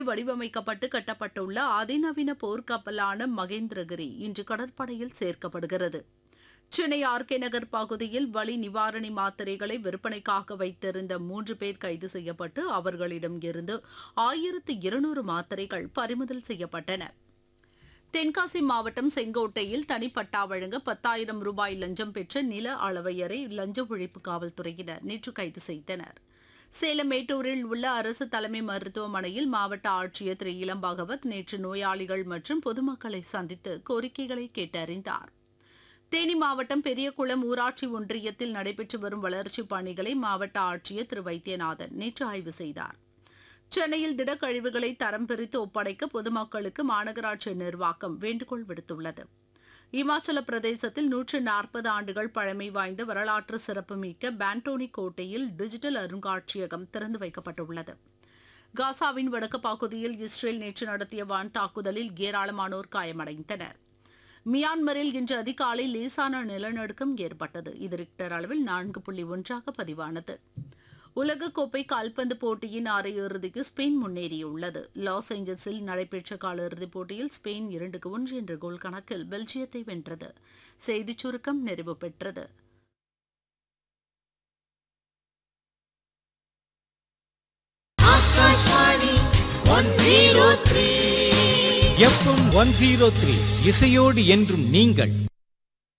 வடிவமைக்கப்பட்டு கட்டப்பட்டுள்ள அதிநவீன போர்க்கப்பலான மகேந்திரகிரி இன்று கடற்படையில் சேர்க்கப்படுகிறது சென்னை ஆர்கே நகர் பகுதியில் வலி நிவாரணி மாத்திரைகளை விற்பனைக்காக வைத்திருந்த மூன்று பேர் கைது செய்யப்பட்டு அவர்களிடம் இருந்து ஆயிரத்து இருநூறு மாத்திரைகள் பறிமுதல் செய்யப்பட்டன தென்காசி மாவட்டம் செங்கோட்டையில் தனிப்பட்டா வழங்க பத்தாயிரம் ரூபாய் லஞ்சம் பெற்ற நில அளவையரை லஞ்ச ஒழிப்பு காவல்துறையினர் நேற்று கைது செய்தனர் சேலம் மேட்டூரில் உள்ள அரசு தலைமை மருத்துவமனையில் மாவட்ட ஆட்சியர் திரு இளம் பகவத் நேற்று நோயாளிகள் மற்றும் பொதுமக்களை சந்தித்து கோரிக்கைகளை கேட்டறிந்தார் தேனி மாவட்டம் பெரியகுளம் ஊராட்சி ஒன்றியத்தில் நடைபெற்று வரும் வளர்ச்சிப் பணிகளை மாவட்ட ஆட்சியர் திரு வைத்தியநாதன் நேற்று ஆய்வு செய்தார் சென்னையில் திடக்கழிவுகளை தரம் பிரித்து ஒப்படைக்க பொதுமக்களுக்கு மாநகராட்சி நிர்வாகம் வேண்டுகோள் விடுத்துள்ளது இமாச்சல பிரதேசத்தில் நூற்று நாற்பது ஆண்டுகள் பழமை வாய்ந்த வரலாற்று சிறப்புமிக்க பாண்டோனி கோட்டையில் டிஜிட்டல் அருங்காட்சியகம் திறந்து வைக்கப்பட்டுள்ளது காசாவின் வடக்கு பகுதியில் இஸ்ரேல் நேற்று நடத்திய வான் தாக்குதலில் ஏராளமானோர் காயமடைந்தனர் மியான்மரில் இன்று அதிகாலை லேசான நிலநடுக்கம் ஏற்பட்டது இது ரிக்டர் அளவில் நான்கு புள்ளி ஒன்றாக பதிவானது உலகக்கோப்பை கால்பந்து போட்டியின் அரையிறுதிக்கு ஸ்பெயின் முன்னேறியுள்ளது லாஸ் ஏஞ்சல்ஸில் நடைபெற்ற காலிறுதிப் போட்டியில் ஸ்பெயின் இரண்டுக்கு ஒன்று என்ற கோல் கணக்கில் பெல்ஜியத்தை வென்றது செய்திச் சுருக்கம் நிறைவு பெற்றது எஃப்எம் ஒன் ஜீரோ த்ரீ இசையோடு என்றும் நீங்கள்